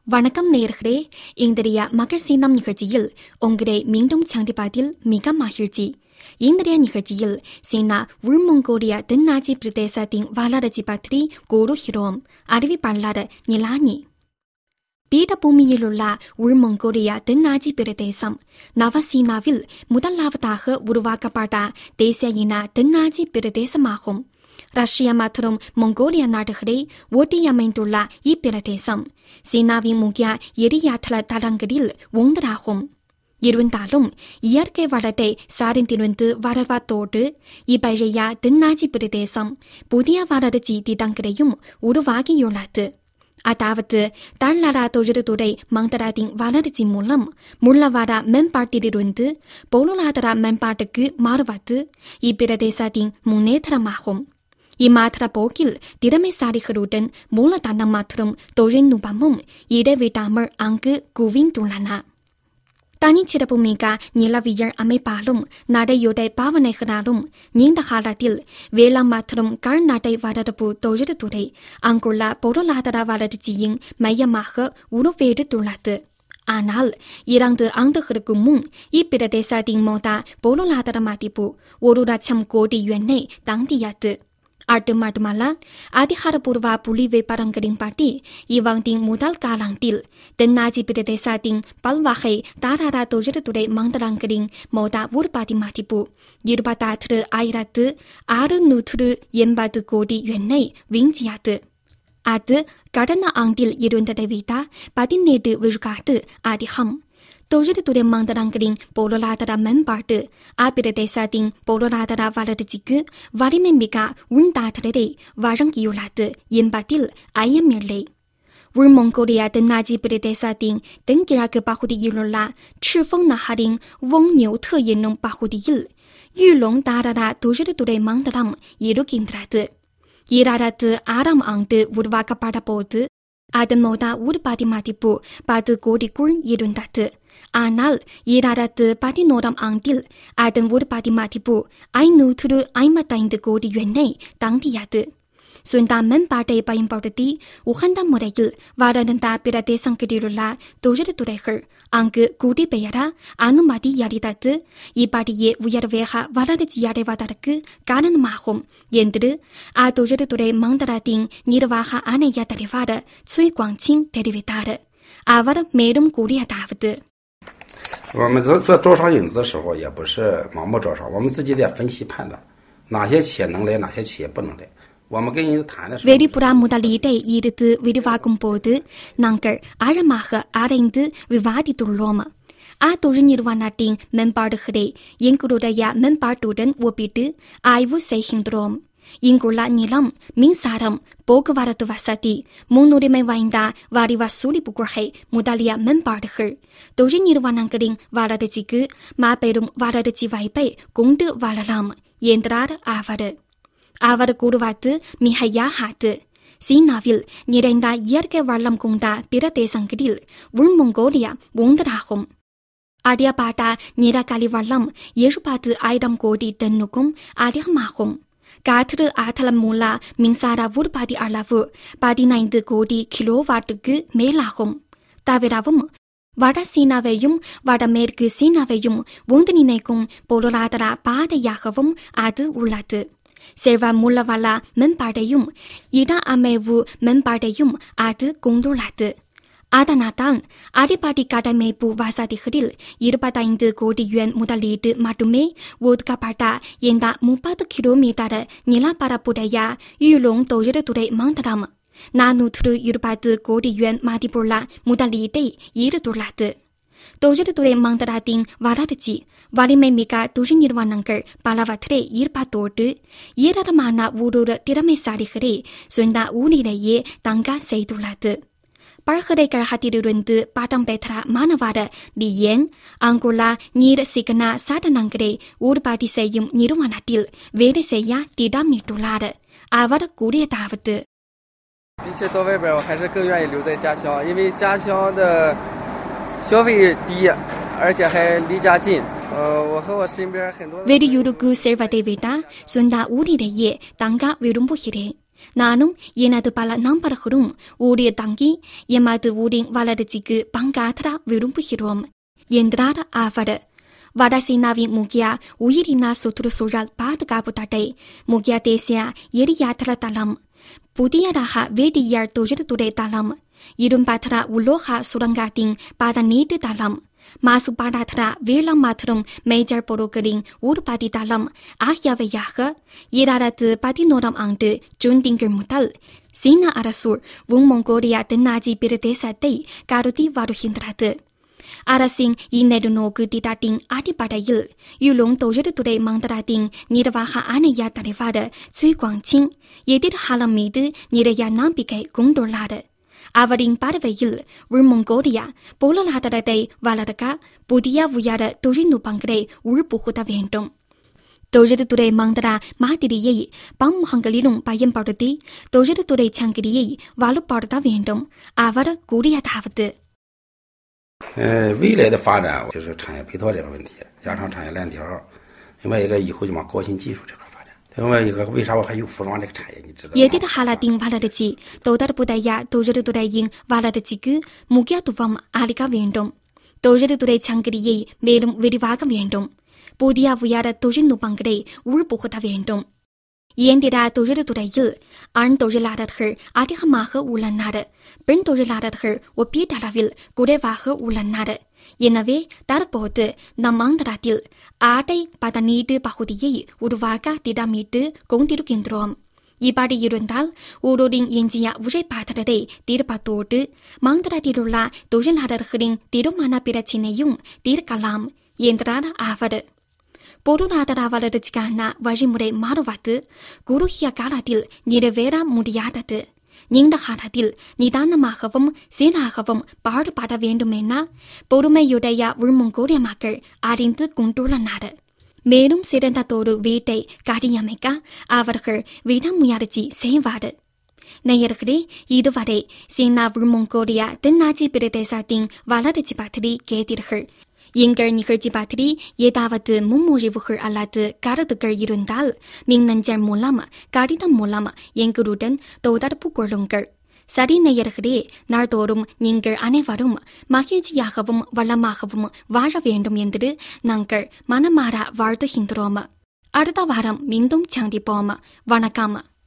வணக்கம் நேயர்களே இன்றைய மகர் சீனம் நிகழ்ச்சியில் உங்களை மீண்டும் சந்திப்பதில் மிக மகிழ்ச்சி இன்றைய நிகழ்ச்சியில் சீனா உள்மங்கோலிய தென்னாட்சி பிரதேசத்தின் வளர்ச்சி பற்றி கூறுகிறோம் அறிவிப்பாளர் நிலானி பீடபூமியிலுள்ள உள்மங்கோலிய தென்னாட்சி பிரதேசம் நவசீனாவில் முதலாவதாக உருவாக்கப்பட்ட தேசிய இன தென்னாட்சி பிரதேசமாகும் ரஷ்யா மற்றும் மங்கோலியா நாடுகளை ஒட்டியமைந்துள்ள இப்பிரதேசம் சீனாவின் முக்கிய எரியாற்றல தளங்களில் ஒன்றாகும் இருந்தாலும் இயற்கை வளத்தை சார்ந்திருந்து வளர்வதோடு இப்பழைய தென்னாட்சி பிரதேசம் புதிய வளர்ச்சி திட்டங்களையும் உருவாகியுள்ளது அதாவது தள்ளாரா தொழில்துறை மந்திரத்தின் வளர்ச்சி மூலம் முள்ளவார மேம்பாட்டிலிருந்து பொருளாதார மேம்பாட்டுக்கு மாறுவது இப்பிரதேசத்தின் முன்னேற்றமாகும் இம்மாத்திர போக்கில் திறமைசாலிகளுடன் மூலதனம் மற்றும் தொழில்நுட்பமும் இடைவிடாமல் அங்கு குவிந்துள்ளன தனிச்சிறப்புமிக்க நிலவியல் அமைப்பாலும் நடையுடை பாவனைகளாலும் நீண்ட காலத்தில் வேளாண் மற்றும் கால்நடை வளர்ப்பு தொழில்துறை அங்குள்ள பொருளாதார வளர்ச்சியின் மையமாக உருவெடுத்துள்ளது ஆனால் இரண்டு ஆண்டுகளுக்கு முன் இப்பிரதேசத்தின் மொத்த பொருளாதார மதிப்பு ஒரு லட்சம் கோடி யுவனை தாண்டியது அது மட்டுமல்ல அதிகாரப்பூர்வ புள்ளி விவரங்களின்படி இவ்வாண்டின் முதல் காலாண்டில் தென்னாட்சி பிரதேசத்தின் பல்வகை தாராள தொழில்துறை மண்டலங்களின் மொத்த உற்பத்தி மதிப்பு இருபத்தாறு ஆயிரத்து அறுநூற்று எண்பது கோடி யுவனை விஞ்சியது அது கடந்த ஆண்டில் இருந்ததை விட பதினெட்டு விழுக்காடு அதிகம் தொழில்துறை மண்டலங்களின் பொருளாதார மேம்பாட்டு அப்பிரதேசத்தின் பொருளாதார வளர்ச்சிக்கு வலிமை மிக உண்டாதலை வழங்கியுள்ளது என்பதில் ஐயமில்லை உள்மங்கோலியா தென்னாட்சி பிரதேசத்தின் தென்கிழக்கு பகுதியிலுள்ள ச்சிஃபங் நகரின் ஒங் நியூ特என்னும் பகுதியில் யுலோங் தாராள தொழில்துறை மண்டலம் இருக்கின்றது ஈராயிரத்து ஆறாம் ஆண்டு உருவாக்கப்பட்ட போது அதன் மொத்த உற்பத்தி மதிப்பு பத்து கோடிக்குள் இருந்தது ஆனால் ஈராயிரத்து பதினோராம் ஆண்டில் அதன் உற்பத்தி மதிப்பு ஐநூற்று ஐம்பத்தைந்து கோடி யுவனை தாண்டியது சொந்த மேம்பாட்டை பயன்படுத்தி உகந்த முறையில் வளர்ந்த பிரதேசங்களிலுள்ள தொழில்துறைகள் அங்கு குடிபெயர அனுமதி அளித்தது இப்படியே உயர்வேக வளர்ச்சியடைவதற்கு காரணமாகும் என்று அத்தொழில்துறை மண்டலத்தின் நிர்வாக ஆணைய தலைவர் சுய் குவாங்சிங் தெரிவித்தார் அவர் மேலும் கூறியதாவது 我们做做招商引资的时候，也不是盲目招商，我们自己得分析判断，哪些企业能来，哪些企业不能来。我们跟人谈的时候， வெளிப்புற முதலீட்டை ஈர்த்து விரிவாக்கும் போது நாங்கள் ஆழமாக ஆராய்ந்து விவாதித்துள்ளோம் அத்தொழில் நிறுவனத்தின் மேம்பாடுகளை எங்களுடைய மேம்பாட்டுடன் ஒப்பிட்டு ஆய்வு செய்கின்றோம் இங்குள்ள நிலம் மின்சாரம் போக்குவரத்து வசதி முன்னுரிமை வாய்ந்த வரி வசூலிப்பு கொள்கை முதலிய மேம்பாடுகள் தொழில் நிறுவனங்களின் வளர்ச்சிக்கு மாபெரும் வளர்ச்சி வாய்ப்பை கொண்டு வரலாம் என்றார் அவர் அவர் கூறுவது மிகையாகாது சீனாவில் நிறைந்த இயற்கை வளம் கொண்ட பிரதேசங்களில் உள்மங்கோலியா ஒன்றாகும் அறியப்பட்ட நிலக்கரி வளம் எழுபத்து ஆயிரம் கோடி டன்னுக்கும் அதிகமாகும் காற்று ஆற்றல் மூல மின்சார உற்பத்தி அளவு பதினைந்து கோடி கிலோவாட்டுக்கு மேலாகும் தவிரவும் வட சீனாவையும் வடமேற்கு சீனாவையும் ஒன்றிணைக்கும் பொருளாதார பாதையாகவும் அது உள்ளது செல்வ மூலவள மேம்பாட்டையும் இட அமைவு மேம்பாட்டையும் அது கொண்டுள்ளது அதனால்தான் அடிப்படை கட்டமைப்பு வசதிகளில் இருபத்தைந்து கோடி யுவன் முதலீடு மட்டுமே ஒதுக்கப்பட்ட இந்த முப்பது கிலோமீட்டர் நிலப்பரப்புடைய யுலோங் தொழில்துறை மண்டலம் நானூற்று இருபது கோடி யுவன் மதிப்புள்ள முதலீட்டை ஈடுத்துள்ளது தொழில்துறை மண்டலத்தின் வளர்ச்சி வலிமை மிக தொழில் நிறுவனங்கள் பலவற்றை ஈர்ப்பதோடு ஏராளமான ஊரூர் திறமைசாலிகளை சொந்த ஊரிலேயே தங்க செய்துள்ளது பல்கலைக்கழகத்திலிருந்து பாடம் பெற்ற மாணவர் லியன் அங்குள்ள நீர் சிக்கன சாதனங்களை உற்பத்தி செய்யும் நிறுவனத்தில் வேலை செய்ய திட்டமிட்டுள்ளார் அவர் கூறியதாவது 比起到外边，我还是更愿意留在家乡，因为家乡的消费低，而且还离家近。呃，我和我身边很多的 வெளியூருக்கு செல்வதை விட சொந்த ஊரிலேயே தங்க விரும்புகிறேன் நானும் எனது பல நண்பர்களும் ஊழிய தங்கி எமது ஊரின் வளர்ச்சிக்கு பங்காற்ற விரும்புகிறோம் என்றார் அவர் வடசீனாவின் முக்கிய உயிரின சுற்றுச்சூழல் பாதுகாப்பு தடை முக்கிய தேசிய எரியாத்திர தளம் புதியதாக வேதியியல் தொழில்துறை தளம் இரும்பற்ற உலோக சுரங்கத்தின் பதனீட்டு தளம் மாசுபாடற்ற வேளாண் மற்றும் மேஜர் பொருட்களின் உற்பத்தி தளம் ஆகியவையாக இரண்டாயிரத்து பதினோராம் ஆண்டு ஜூன் திங்கள் முதல் சீன அரசு உன்மங்கோலியா தென்னாஜி பிரதேசத்தை கருதி வருகின்றது அரசின் இந்நெடுநோக்கு திட்டத்தின் அடிப்படையில் யுலோங் தொழில்துறை மந்திரத்தின் நிர்வாக ஆணைய தலைவர் சுய் குவாங்சிங் எதிர்காலம் மீது நிறைய நம்பிக்கை கொண்டுள்ளார் அவரின் பார்வையில் உள்மங்கோலியா பொருளாதாரத்தை வளர்க்க புதிய உயர தொழில்நுட்பங்களை உள்புகுத்த வேண்டும் தொழில்துறை மந்திர மாதிரியை பன்முகங்களிலும் பயன்படுத்தி தொழில்துறை சங்கிலியை வலுப்படுத்த வேண்டும் அவர் கூறியதாவது 呃，未来的发展就是产业配套这个问题，加上产业链条。另外一个以后就往高新技术这块发展。另外一个，为啥我还有服装这个产业？你知道吗？ எதிர்காலத்தின் வளர்ச்சி தொடர்புடைய தொழில்துறையின் வளர்ச்சிக்கு முக்கியத்துவம் அளிக்க வேண்டும் தொழில்துறை சங்கிலியை மேலும் விரிவாக வேண்டும் புதிய உயர தொழில்நுட்பங்களை உள்புகுத்த வேண்டும் இயந்திர தொழில்துறையில் ஆண் தொழிலாளர்கள் அதிகமாக உள்ளனர் பெண் தொழிலாளர்கள் ஒப்பீட்டளவில் குறைவாக உள்ளனர் எனவே தற்போது நம் மந்திரத்தில் ஆடை பதனீட்டு பகுதியை உருவாக்க திட்டமிட்டு கொண்டிருக்கின்றோம் இப்படி இருந்தால் ஊரூரின் எஞ்சிய உழைப்பாளரை தீர்ப்பதோடு மந்திரத்திலுள்ள தொழிலாளர்களின் திருமண பிரச்சினையும் தீர்க்கலாம் என்றார் அவர் பொருளாதார வளர்ச்சிக்கான வழிமுறை மாறுவது குறுகிய காலத்தில் நிறைவேற முடியாதது நீண்ட காலத்தில் நிதானமாகவும் சீராகவும் பாடுபட வேண்டுமென பொறுமையுடைய உள்மங்கோலிய மக்கள் அறிந்து கொண்டுள்ளனர் மேலும் சிறந்ததொரு வீட்டை கட்டியமைக்க அவர்கள் விடாமுயற்சி செய்வார் நேயர்களே இதுவரை சீனா உள்மங்கோலியா தென்னாட்சி பிரதேசத்தின் வளர்ச்சி பற்றி கேட்டீர்கள் எங்கள் நிகழ்ச்சி பற்றி ஏதாவது முன்மொழிவுகள் அல்லது கருத்துக்கள் இருந்தால் மின்னஞ்சல் மூலம் கடிதம் மூலம் எங்களுடன் தொடர்பு கொள்ளுங்கள் சரி நேயர்களே நாள்தோறும் நீங்கள் அனைவரும் மகிழ்ச்சியாகவும் வளமாகவும் வாழ வேண்டும் என்று நாங்கள் மனமாற வாழ்த்துகின்றோம் அடுத்த வாரம் மீண்டும் சந்திப்போம் வணக்கம்